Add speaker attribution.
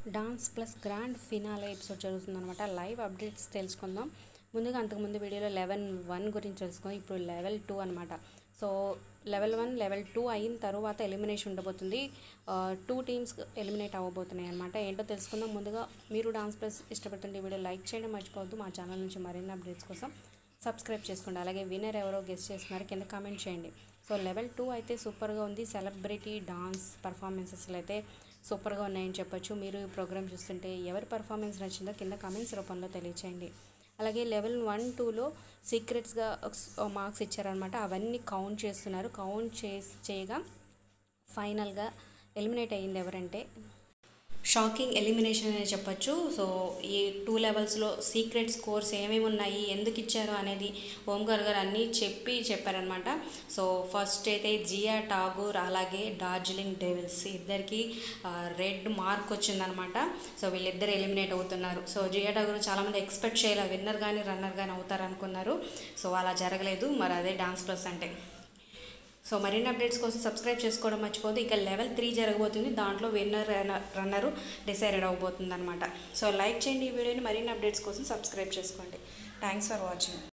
Speaker 1: dance plus grand finale episode జరుగుతుందన్నమాట live updates తెలుసుకుందాం ముందుగా అంతకుముందు వీడియోలో లెవెల్ వన్ గురించి తెలుసుకుందాం ఇప్పుడు లెవెల్ టూ అనమాట so level one level two అయిన తర్వాత ఎలిమినేషన్ ఉండబోతుంది టూ టీమ్స్ ఎలిమినేట్ అవ్వబోతున్నాయి అనమాట ఏంటో తెలుసుకుందాం ముందుగా మీరు డాన్స్ ప్లస్ ఇష్టపడుతుంటే ఈ వీడియో లైక్ చేయడం మర్చిపోవద్దు మా ఛానల్ నుంచి మరిన్ని అప్డేట్స్ కోసం సబ్స్క్రైబ్ చేసుకోండి అలాగే విన్నర్ ఎవరో గెస్ట్ చేస్తున్నారు కింద కామెంట్ చేయండి సో లెవెల్ టూ అయితే సూపర్గా ఉంది సెలబ్రిటీ డాన్స్ పర్ఫార్మెన్సెస్లు అయితే సూపర్గా ఉన్నాయని చెప్పొచ్చు మీరు ఈ ప్రోగ్రామ్ చూస్తుంటే ఎవరి పర్ఫార్మెన్స్ నచ్చిందో కింద కామెంట్స్ రూపంలో తెలియచేయండి అలాగే లెవెల్ వన్ టూలో సీక్రెట్స్గా మార్క్స్ ఇచ్చారనమాట అవన్నీ కౌంట్ చేస్తున్నారు కౌంట్ చేసి చేయగా ఫైనల్గా ఎలిమినేట్ అయ్యింది ఎవరంటే షాకింగ్ ఎలిమినేషన్ అని చెప్పొచ్చు సో ఈ టూ లెవెల్స్లో సీక్రెట్ స్కోర్స్ ఏమేమి ఉన్నాయి ఎందుకు ఇచ్చారు అనేది ఓంకార్ గారు అన్నీ చెప్పి చెప్పారనమాట సో ఫస్ట్ అయితే జియా ఠాగూర్ అలాగే డార్జిలింగ్ డెవిల్స్ ఇద్దరికి రెడ్ మార్క్ వచ్చిందనమాట సో వీళ్ళిద్దరు ఎలిమినేట్ అవుతున్నారు సో జియా ఠాగూర్ చాలామంది ఎక్స్పెక్ట్ చేయాలి విన్నర్ కానీ రన్నర్ కానీ అవుతారు అనుకున్నారు సో అలా జరగలేదు మరి అదే డాన్స్ ప్లస్ అంటే సో మరిన్ని అప్డేట్స్ కోసం సబ్స్క్రైబ్ చేసుకోవడం మర్చిపోదు ఇక లెవెల్ త్రీ జరగబోతుంది దాంట్లో విన్నర్ రన్నరు డిసైడెడ్ అవబోతుంది అనమాట సో లైక్ చేయండి ఈ వీడియోని మరిన్ని అప్డేట్స్ కోసం సబ్స్క్రైబ్ చేసుకోండి థ్యాంక్స్ ఫర్ వాచింగ్